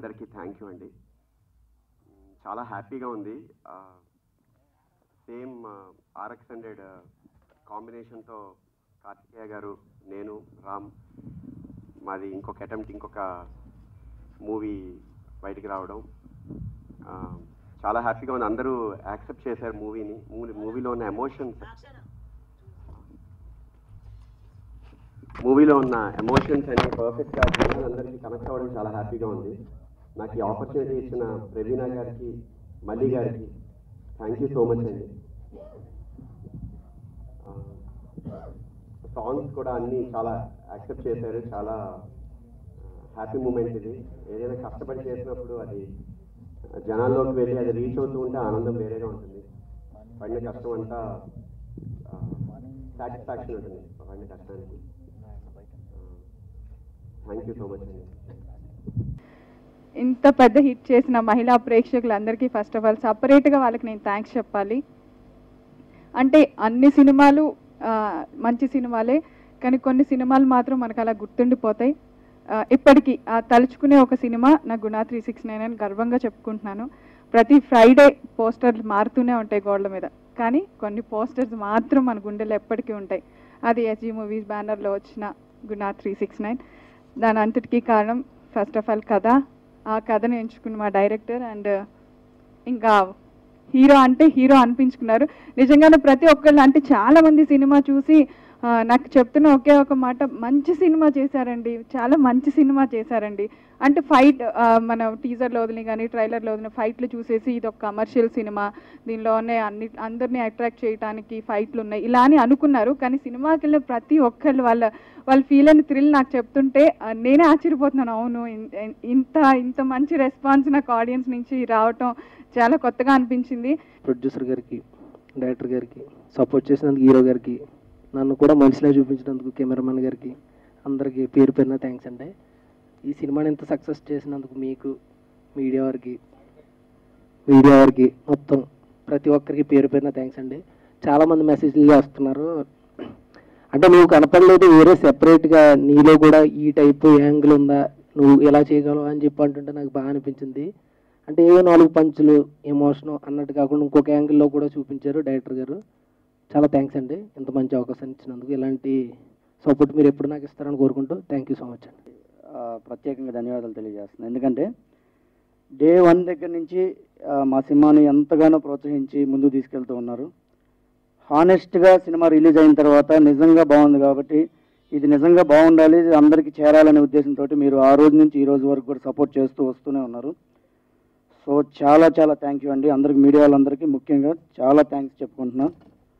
అందరికీ thank you అండి చాలా హ్యాపీగా ఉంది సేమ్ ఆర్ఎక్స్ హండ్రెడ్ కాంబినేషన్తో కార్తికేయ గారు నేను రామ్ మాది ఇంకొక అటెంప్ట్ ఇంకొక మూవీ బయటికి రావడం ఆ, చాలా హ్యాపీగా ఉంది అందరూ యాక్సెప్ట్ చేశారు మూవీని మూవీ మూవీలో ఉన్న ఎమోషన్స్ మూవీలో ఉన్న ఎమోషన్స్ అన్ని పర్ఫెక్ట్గా జనాలందరికీ కనెక్ట్ అవ్వడం చాలా హ్యాపీగా ఉంది నాకు ఈ ఆపర్చునిటీ ఇచ్చిన ప్రవీణ గారికి మల్లి గారికి థ్యాంక్ యూ సో మచ్ అండి సాంగ్స్ కూడా అన్నీ చాలా యాక్సెప్ట్ చేశారు చాలా హ్యాపీ మూమెంట్ ఇది ఏదైనా కష్టపడి చేసినప్పుడు అది జనాల్లోకి వెళ్ళి అది రీచ్ అవుతూ ఉంటే ఆనందం వేరేగా ఉంటుంది పడిన కష్టం అంతా సాటిస్ఫాక్షన్ ఉంటుంది పడిన కష్టానికి థ్యాంక్ యూ సో మచ్ అండి ఇంత పెద్ద హిట్ చేసిన మహిళా ప్రేక్షకులందరికీ ఫస్ట్ ఆఫ్ ఆల్ సపరేట్గా వాళ్ళకి నేను థ్యాంక్స్ చెప్పాలి అంటే అన్ని సినిమాలు ఆ, మంచి సినిమాలే కానీ కొన్ని సినిమాలు మాత్రం మనకు అలా గుర్తుండిపోతాయి ఆ, ఇప్పటికీ ఆ తలుచుకునే ఒక సినిమా నా గుణా త్రీ సిక్స్ నైన్ అని గర్వంగా చెప్పుకుంటున్నాను ప్రతి ఫ్రైడే పోస్టర్లు మారుతూనే ఉంటాయి గోడల మీద కానీ కొన్ని పోస్టర్స్ మాత్రం మన గుండెలో ఎప్పటికీ ఉంటాయి అది ఎస్జీ మూవీస్ బ్యానర్లో వచ్చిన గుణా త్రీ సిక్స్ నైన్ దాని అంతటికీ కారణం ఫస్ట్ ఆఫ్ ఆల్ కథ ఆ కథను ఎంచుకున్న మా డైరెక్టర్ అండ్ ఇంకా హీరో అంటే హీరో అనిపించుకున్నారు నిజంగానే ప్రతి ఒక్కళ్ళు అంటే చాలా మంది సినిమా చూసి ఆ, నాకు చెప్తున్న ఒకే ఒక మాట మంచి సినిమా చేశారండి చాలా మంచి సినిమా చేశారండి అంటే ఫైట్ మన టీజర్లో వదిలి కానీ ట్రైలర్లో వదిలిన ఫైట్లు చూసేసి ఇది ఒక కమర్షియల్ సినిమా దీనిలోనే అన్ని అందరినీ అట్రాక్ట్ చేయడానికి ఫైట్లు ఉన్నాయి ఇలా అని అనుకున్నారు కానీ సినిమాకి వెళ్ళిన ప్రతి ఒక్కళ్ళు వాళ్ళ వాళ్ళు ఫీల్ అయిన థ్రిల్ నాకు చెప్తుంటే ఆ, నేనే ఆశ్చర్యపోతున్నాను అవును ఇన్- ఇన్- ఇంత ఇంత మంచి రెస్పాన్స్ నాకు ఆడియన్స్ నుంచి రావటం చాలా కొత్తగా అనిపించింది ప్రొడ్యూసర్ గారికి డైరెక్టర్ గారికి సపోర్ట్ చేసినందుకు హీరో గారికి నన్ను కూడా మనిషిలా చూపించినందుకు కెమెరామెన్ గారికి అందరికీ పేరు పేరున థ్యాంక్స్ అండి ఈ సినిమాని ఇంత సక్సెస్ చేసినందుకు మీకు మీడియా వారికి మీడియా వారికి మొత్తం ప్రతి ఒక్కరికి పేరు పేరున థ్యాంక్స్ అండి చాలామంది మెసేజ్లు చేస్తున్నారు అంటే నువ్వు కనపడలేదు వేరే సెపరేట్గా నీలో కూడా ఈ టైప్ యాంగిల్ ఉందా నువ్వు ఎలా చేయగలవు అని చెప్పి అంటుంటే నాకు బాగా అనిపించింది అంటే ఏ నాలుగు పంచులు ఎమోషన్ అన్నట్టు కాకుండా ఇంకొక యాంగిల్లో కూడా చూపించారు డైరెక్టర్ గారు చాలా థ్యాంక్స్ అండి ఇంత మంచి అవకాశం ఇచ్చినందుకు ఇలాంటి సపోర్ట్ మీరు ఎప్పుడు నాకు ఇస్తారని కోరుకుంటూ థ్యాంక్ యూ సో మచ్ అండి ఆ, ప్రత్యేకంగా ధన్యవాదాలు తెలియజేస్తున్నాను ఎందుకంటే డే వన్ దగ్గర నుంచి ఆ, మా సినిమాని ఎంతగానో ప్రోత్సహించి ముందుకు తీసుకెళ్తూ ఉన్నారు హానెస్ట్గా సినిమా రిలీజ్ అయిన తర్వాత నిజంగా బాగుంది కాబట్టి ఇది నిజంగా బాగుండాలి ఇది అందరికీ చేరాలనే ఉద్దేశంతో మీరు ఆ రోజు నుంచి ఈ రోజు వరకు కూడా సపోర్ట్ చేస్తూ వస్తూనే ఉన్నారు సో చాలా చాలా థ్యాంక్ యూ అండి అందరికి మీడియా వాళ్ళందరికీ ముఖ్యంగా చాలా థ్యాంక్స్ చెప్పుకుంటున్నాను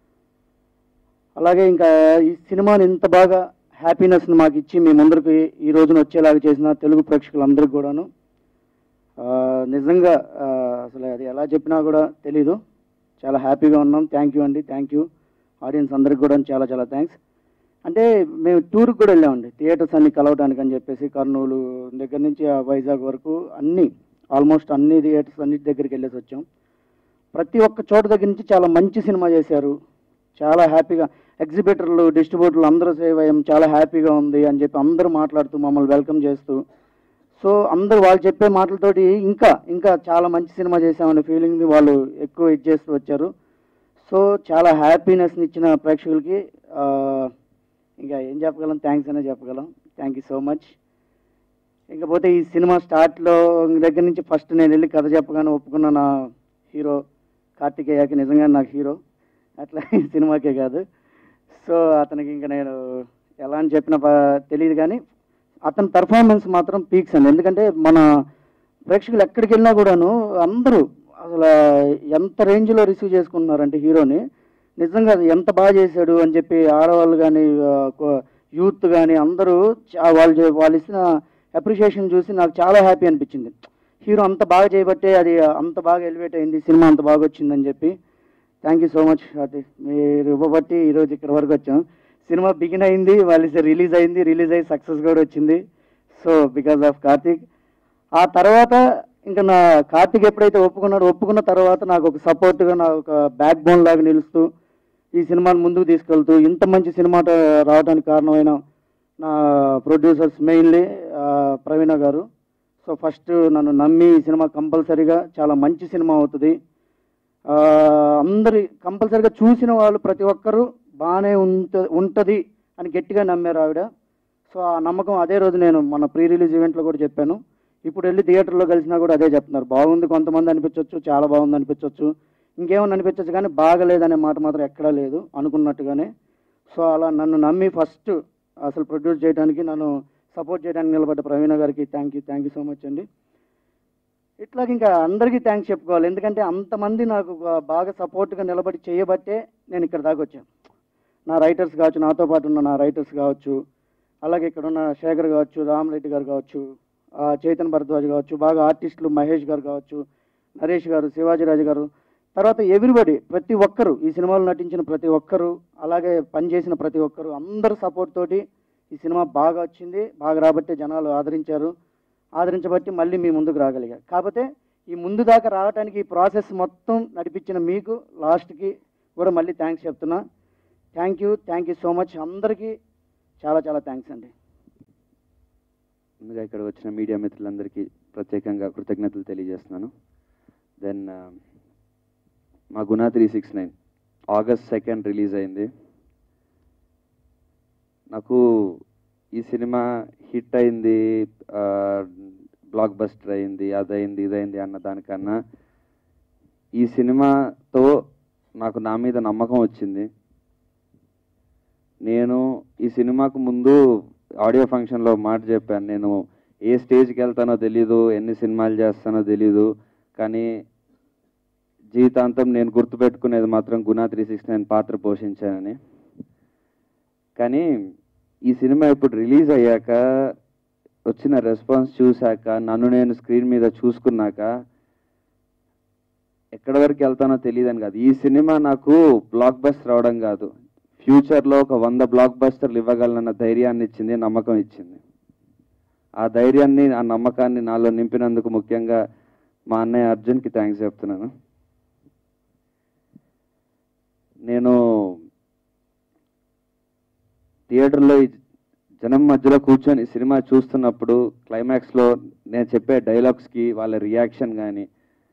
అలాగే ఇంకా ఈ సినిమాని ఇంత బాగా హ్యాపీనెస్ మాకు ఇచ్చి మీ ముందరికి ఈ రోజున వచ్చేలాగా చేసిన తెలుగు ప్రేక్షకులందరికీ కూడాను ఆ, నిజంగా ఆ, అసలు అది ఎలా చెప్పినా కూడా తెలీదు చాలా హ్యాపీగా ఉన్నాం థ్యాంక్ యూ అండి థ్యాంక్ యూ ఆడియన్స్ అందరికి కూడా చాలా చాలా థ్యాంక్స్ అంటే మేము టూర్కి కూడా వెళ్ళామండి థియేటర్స్ అన్ని కలవడానికి అని చెప్పేసి కర్నూలు దగ్గర నుంచి ఆ వైజాగ్ వరకు అన్ని ఆల్మోస్ట్ అన్ని థియేటర్స్ అన్నిటి దగ్గరికి వెళ్ళేసి వచ్చాం ప్రతి ఒక్క చోట దగ్గర నుంచి చాలా మంచి సినిమా చేశారు చాలా హ్యాపీగా ఎగ్జిబిటర్లు డిస్ట్రిబ్యూటర్లు అందరూ సేవ్ అయ్యాం చాలా హ్యాపీగా ఉంది అని చెప్పి అందరూ మాట్లాడుతూ మమ్మల్ని వెల్కమ్ చేస్తూ సో అందరూ వాళ్ళు చెప్పే మాటలతోటి ఇంకా ఇంకా చాలా మంచి సినిమా చేశామనే ఫీలింగ్ని వాళ్ళు ఎక్కువ ఇది చేస్తూ వచ్చారు సో చాలా హ్యాపీనెస్ని ఇచ్చిన ప్రేక్షకులకి ఆ, ఇంకా ఏం చెప్పగలం థ్యాంక్స్ అనే చెప్పగలం థ్యాంక్ యూ సో మచ్ ఇకపోతే ఈ సినిమా స్టార్ట్లో దగ్గర నుంచి ఫస్ట్ నేను వెళ్ళి కథ చెప్పగానే ఒప్పుకున్న నా హీరో కార్తికేయకి నిజంగా నాకు హీరో అట్లా ఈ సినిమాకే కాదు సో అతనికి ఇంకా నేను ఎలా అని చెప్పిన తెలియదు కానీ అతని పెర్ఫార్మెన్స్ మాత్రం పీక్స్ అండి ఎందుకంటే మన ప్రేక్షకులు ఎక్కడికి వెళ్ళినా కూడాను అందరూ అసలు ఎంత రేంజ్లో రిసీవ్ చేసుకుంటున్నారంటే హీరోని నిజంగా అది ఎంత బాగా చేశాడు అని చెప్పి ఆడవాళ్ళు కానీ యూత్ కానీ అందరూ చా- వాళ్ళు చే- వాళ్ళు ఇచ్చిన అప్రిషియేషన్ చూసి నాకు చాలా హ్యాపీ అనిపించింది హీరో అంత బాగా చేయబట్టే అది అంత బాగా ఎలివేట్ అయింది సినిమా అంత బాగా వచ్చిందని చెప్పి థ్యాంక్ యూ సో మచ్ అది మీరు ఇవ్వబట్టి ఈరోజు ఇక్కడ వరకు వచ్చాం సినిమా బిగిన్ అయింది వాళ్ళు రిలీజ్ అయింది రిలీజ్ అయ్యి సక్సెస్ కూడా వచ్చింది సో బికాస్ ఆఫ్ కార్తిక్ ఆ తర్వాత ఇంకా నా కార్తిక్ ఎప్పుడైతే ఒప్పుకున్నాడో ఒప్పుకున్న తర్వాత నాకు ఒక సపోర్ట్గా నాకు ఒక బ్యాక్ బోన్ లాగా నిలుస్తూ ఈ సినిమాని ముందుకు తీసుకెళ్తూ ఇంత మంచి సినిమా రావడానికి కారణమైన నా ప్రొడ్యూసర్స్ మెయిన్లీ ప్రవీణ గారు సో ఫస్ట్ నన్ను నమ్మి ఈ సినిమా కంపల్సరీగా చాలా మంచి సినిమా అవుతుంది ఆ, అందరి కంపల్సరీగా చూసిన వాళ్ళు ప్రతి ఒక్కరూ బాగానే ఉంట ఉంటుంది అని గట్టిగా నమ్మారు ఆవిడ సో ఆ నమ్మకం అదే రోజు నేను మన ప్రీ రిలీజ్ ఈవెంట్లో కూడా చెప్పాను ఇప్పుడు వెళ్ళి థియేటర్లో కలిసినా కూడా అదే చెప్తున్నారు బాగుంది కొంతమంది అనిపించవచ్చు చాలా బాగుంది అనిపించవచ్చు ఇంకేమన్నా అనిపించవచ్చు కానీ బాగలేదనే మాట మాత్రం ఎక్కడా లేదు అనుకున్నట్టుగానే సో అలా నన్ను నమ్మి ఫస్ట్ అసలు ప్రొడ్యూస్ చేయడానికి నన్ను సపోర్ట్ చేయడానికి నిలబడ్డ ప్రవీణ గారికి thank you thank you so much అండి ఇట్లాగ ఇంకా అందరికీ థ్యాంక్స్ చెప్పుకోవాలి ఎందుకంటే అంతమంది నాకు బా- బాగా సపోర్ట్గా నిలబడి చేయబట్టే నేను ఇక్కడ దాకా వచ్చాను నా రైటర్స్ కావచ్చు నాతో పాటు ఉన్న నా రైటర్స్ కావచ్చు అలాగే ఇక్కడ ఉన్న శేఖర్ కావచ్చు రామరెడ్డి గారు కావచ్చు ఆ, చైతన్ భరద్వాజ్ కావచ్చు బాగా ఆర్టిస్టులు మహేష్ గారు కావచ్చు నరేష్ గారు శివాజీరాజు గారు తర్వాత ఎవ్రీబడి ప్రతి ఒక్కరు ఈ సినిమాలో నటించిన ప్రతి ఒక్కరు అలాగే పనిచేసిన ప్రతి ఒక్కరు అందరు సపోర్ట్ తోటి ఈ సినిమా బాగా వచ్చింది బాగా రాబట్టే జనాలు ఆదరించారు ఆదరించబట్టి మళ్ళీ మీ ముందుకు రాగలిగా కాకపోతే ఈ ముందు దాకా రావడానికి ఈ ప్రాసెస్ మొత్తం నడిపించిన మీకు లాస్ట్కి కూడా మళ్ళీ థ్యాంక్స్ చెప్తున్నా thank you thank you so much అందరికీ చాలా చాలా థ్యాంక్స్ అండి ముందుగా ఇక్కడ వచ్చిన మీడియా మిత్రులందరికీ ప్రత్యేకంగా కృతజ్ఞతలు తెలియజేస్తున్నాను దెన్ మా Guna three six nine August second release అయింది నాకు ఈ సినిమా హిట్ అయింది బ్లాక్ బస్టర్ అయింది అదైంది ఇదైంది అన్న దానికన్నా ఈ సినిమాతో నాకు నా మీద నమ్మకం వచ్చింది నేను ఈ సినిమాకు ముందు ఆడియో ఫంక్షన్లో మాట చెప్పాను నేను ఏ స్టేజ్కి వెళ్తానో తెలీదు ఎన్ని సినిమాలు చేస్తానో తెలీదు కానీ జీవితాంతం నేను గుర్తుపెట్టుకునేది మాత్రం గుణా త్రీ సిక్స్ నైన్ పాత్ర పోషించానని కానీ ఈ సినిమా ఇప్పుడు రిలీజ్ అయ్యాక వచ్చిన రెస్పాన్స్ చూశాక నన్ను నేను స్క్రీన్ మీద చూసుకున్నాక ఎక్కడి వరకు వెళ్తానో తెలియదని కాదు ఈ సినిమా నాకు బ్లాక్ బస్టర్ రావడం కాదు ఫ్యూచర్లో ఒక వంద బ్లాక్ బస్టర్లు ఇవ్వగలనన్న ధైర్యాన్ని ఇచ్చింది నమ్మకం ఇచ్చింది ఆ ధైర్యాన్ని ఆ నమ్మకాన్ని నాలో నింపినందుకు ముఖ్యంగా మా అన్నయ్య అర్జున్కి థ్యాంక్స్ చెప్తున్నాను నేను థియేటర్లో ఈ జనం మధ్యలో కూర్చొని సినిమా చూస్తున్నప్పుడు క్లైమాక్స్లో నేను చెప్పే డైలాగ్స్కి వాళ్ళ రియాక్షన్ కానీ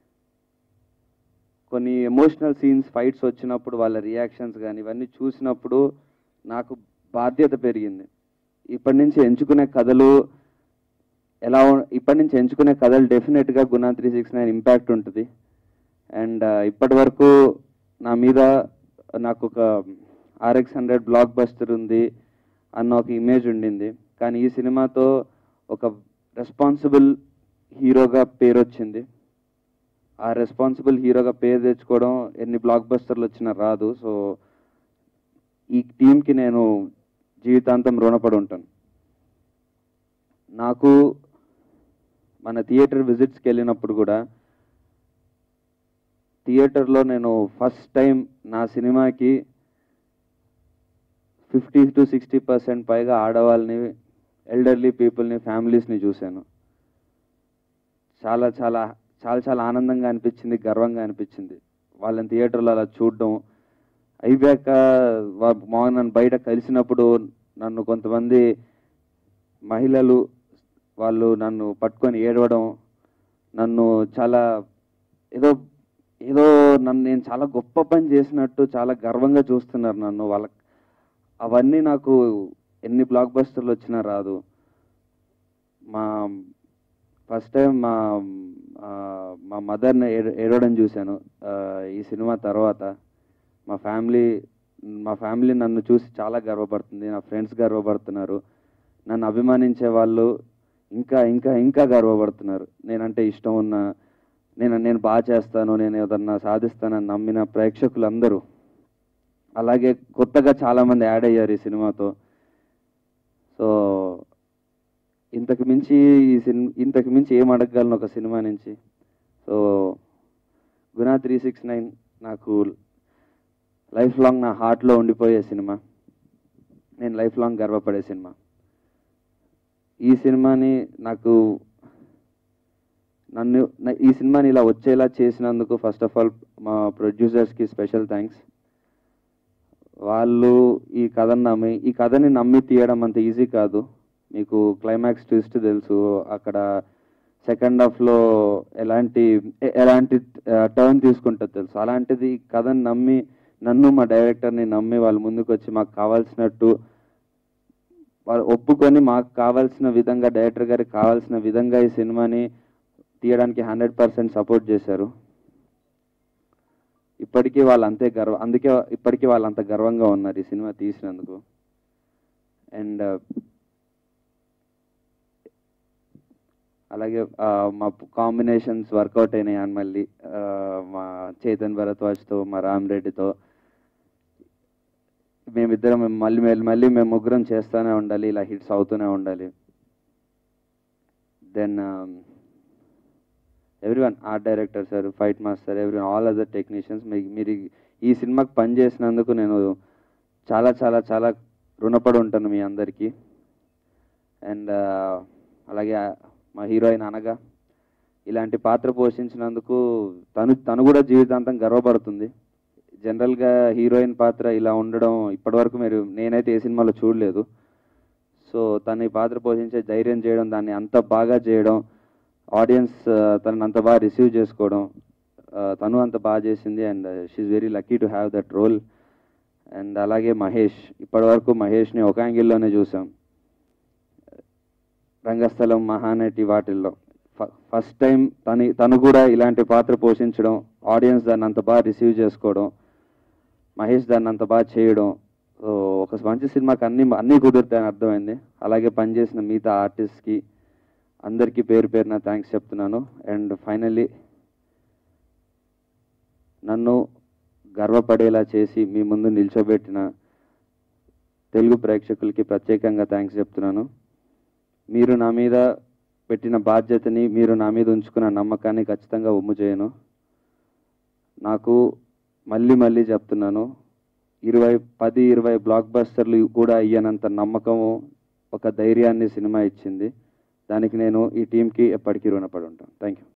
కొన్ని ఎమోషనల్ సీన్స్ ఫైట్స్ వచ్చినప్పుడు వాళ్ళ రియాక్షన్స్ కానీ ఇవన్నీ చూసినప్పుడు నాకు బాధ్యత పెరిగింది ఇప్పటి నుంచి ఎంచుకునే కథలు ఎలా ఉ- ఇప్పటి నుంచి ఎంచుకునే కథలు డెఫినెట్గా Guna three six nine impact ఉంటుంది అండ్ ఇప్పటి వరకు నా మీద నాకు ఒక ఆర్ఎక్స్ హండ్రెడ్ బ్లాక్ బస్టర్ ఉంది అన్న ఒక ఇమేజ్ ఉండింది కానీ ఈ సినిమాతో ఒక రెస్పాన్సిబుల్ హీరోగా పేరు వచ్చింది ఆ రెస్పాన్సిబుల్ హీరోగా పేరు తెచ్చుకోవడం ఎన్ని బ్లాక్ బస్టర్లు వచ్చినా రాదు సో ఈ టీంకి నేను జీవితాంతం రుణపడి ఉంటాను నాకు మన థియేటర్ విజిట్స్కి వెళ్ళినప్పుడు కూడా థియేటర్లో నేను ఫస్ట్ టైం నా సినిమాకి ఫిఫ్టీ టు సిక్స్టీ పర్సెంట్ పైగా ఆడవాళ్ళని ఎల్డర్లీ పీపుల్ని ఫ్యామిలీస్ని చూశాను చాలా చాలా చాలా చాలా ఆనందంగా అనిపించింది గర్వంగా అనిపించింది వాళ్ళని థియేటర్లో అలా చూడడం అయిపోయాక వా- మా నన్ను బయట కలిసినప్పుడు నన్ను కొంతమంది మహిళలు వాళ్ళు నన్ను పట్టుకొని ఏడవడం నన్ను చాలా ఏదో ఏదో నన్ను నేను చాలా గొప్ప పని చేసినట్టు చాలా గర్వంగా చూస్తున్నారు నన్ను వాళ్ళ అవన్నీ నాకు ఎన్ని బ్లాక్ బస్టర్లు వచ్చినా రాదు మా ఫస్ట్ టైం మా ఆ, మా మదర్ని ఏడవడం చూశాను ఆ, ఈ సినిమా తర్వాత మా ఫ్యామిలీ మా ఫ్యామిలీ నన్ను చూసి చాలా గర్వపడుతుంది నా ఫ్రెండ్స్ గర్వపడుతున్నారు నన్ను అభిమానించే వాళ్ళు ఇంకా ఇంకా ఇంకా గర్వపడుతున్నారు నేనంటే ఇష్టం ఉన్న నేను నేను బాగా చేస్తాను నేను ఏదన్నా సాధిస్తానని నమ్మిన ప్రేక్షకులందరూ అలాగే కొత్తగా చాలామంది యాడ్ అయ్యారు ఈ సినిమాతో సో ఇంతకు మించి ఈ సినిమా ఇంతకు మించి ఏం అడగగలను ఒక సినిమా నుంచి so Guna three six nine నాకు లైఫ్ లాంగ్ నా హార్ట్లో ఉండిపోయే సినిమా నేను లైఫ్ లాంగ్ గర్వపడే సినిమా ఈ సినిమాని నాకు నన్ను నా- ఈ సినిమాని ఇలా వచ్చేలా చేసినందుకు ఫస్ట్ ఆఫ్ ఆల్ మా ప్రొడ్యూసర్స్కి స్పెషల్ థ్యాంక్స్ వాళ్ళు ఈ కథను నమ్మి ఈ కథని నమ్మి తీయడం అంత ఈజీ కాదు మీకు క్లైమాక్స్ ట్విస్ట్ తెలుసు అక్కడ సెకండ్ హాఫ్లో ఎలాంటి ఎ- ఎలాంటి టర్న్ తీసుకుంటుంది తెలుసు అలాంటిది కథను నమ్మి నన్ను మా డైరెక్టర్ని నమ్మి వాళ్ళు ముందుకు వచ్చి మాకు కావాల్సినట్టు వాళ్ళు ఒప్పుకొని మాకు కావాల్సిన విధంగా డైరెక్టర్ గారికి కావాల్సిన విధంగా ఈ సినిమాని తీయడానికి హండ్రెడ్ పర్సెంట్ సపోర్ట్ చేశారు ఇప్పటికీ వాళ్ళు అంతే గర్వ అందుకే ఇప్పటికీ వాళ్ళు అంత గర్వంగా ఉన్నారు ఈ సినిమా తీసినందుకు అండ్ అలాగే ఆ, మా కాంబినేషన్స్ వర్కౌట్ అయినాయి అని మళ్ళీ ఆ, మా చేతన్ భరద్వాజ్తో మా రామ్ రెడ్డితో మేమిద్దరం మళ్ళీ మళ్ళీ మళ్ళీ మేము ముగ్గురం చేస్తూనే ఉండాలి ఇలా హిట్స్ అవుతూనే ఉండాలి then everyone art director sir fight master every all other technicians మీరు ఈ సినిమాకి పనిచేసినందుకు నేను చాలా చాలా చాలా రుణపడి ఉంటాను మీ అందరికీ అండ్ అలాగే మా హీరోయిన్ అనగా ఇలాంటి పాత్ర పోషించినందుకు తను తను కూడా జీవితాంతం గర్వపడుతుంది జనరల్గా హీరోయిన్ పాత్ర ఇలా ఉండడం ఇప్పటివరకు మీరు నేనైతే ఏ సినిమాలో చూడలేదు సో తను ఈ పాత్ర పోషించే ధైర్యం చేయడం దాన్ని అంత బాగా చేయడం ఆడియన్స్ తనని అంత బాగా రిసీవ్ చేసుకోవడం ఆ, తను అంత బాగా చేసింది and she very lucky to have that role and అలాగే మహేష్ ఇప్పటివరకు మహేష్ని ఒక యాంగిల్లోనే చూసాం రంగస్థలం మహానటి వాటిల్లో ఫస్ట్ టైం తను తను కూడా ఇలాంటి పాత్ర పోషించడం ఆడియన్స్ దాన్ని అంత బాగా రిసీవ్ చేసుకోవడం మహేష్ దాన్ని అంత బాగా చేయడం సో ఒక మంచి సినిమాకి అన్ని అన్నీ కుదురుతాయని అర్థమైంది అలాగే పనిచేసిన మిగతా ఆర్టిస్ట్కి అందరికీ పేరు పేరున థ్యాంక్స్ చెప్తున్నాను అండ్ ఫైనల్లీ నన్ను గర్వపడేలా చేసి మీ ముందు నిల్చోబెట్టిన తెలుగు ప్రేక్షకులకి ప్రత్యేకంగా థ్యాంక్స్ చెప్తున్నాను మీరు నా మీద పెట్టిన బాధ్యతని మీరు నా మీద ఉంచుకున్న నమ్మకాన్ని ఖచ్చితంగా ఒమ్ము చేయను నాకు మళ్ళీ మళ్ళీ చెప్తున్నాను ఇరవై పది ఇరవై బ్లాక్ బస్టర్లు కూడా అయ్యనంత నమ్మకము ఒక ధైర్యాన్ని సినిమా ఇచ్చింది దానికి నేను ఈ టీంకి ఎప్పటికీ రుణపడి ఉంటాను థ్యాంక్ యూ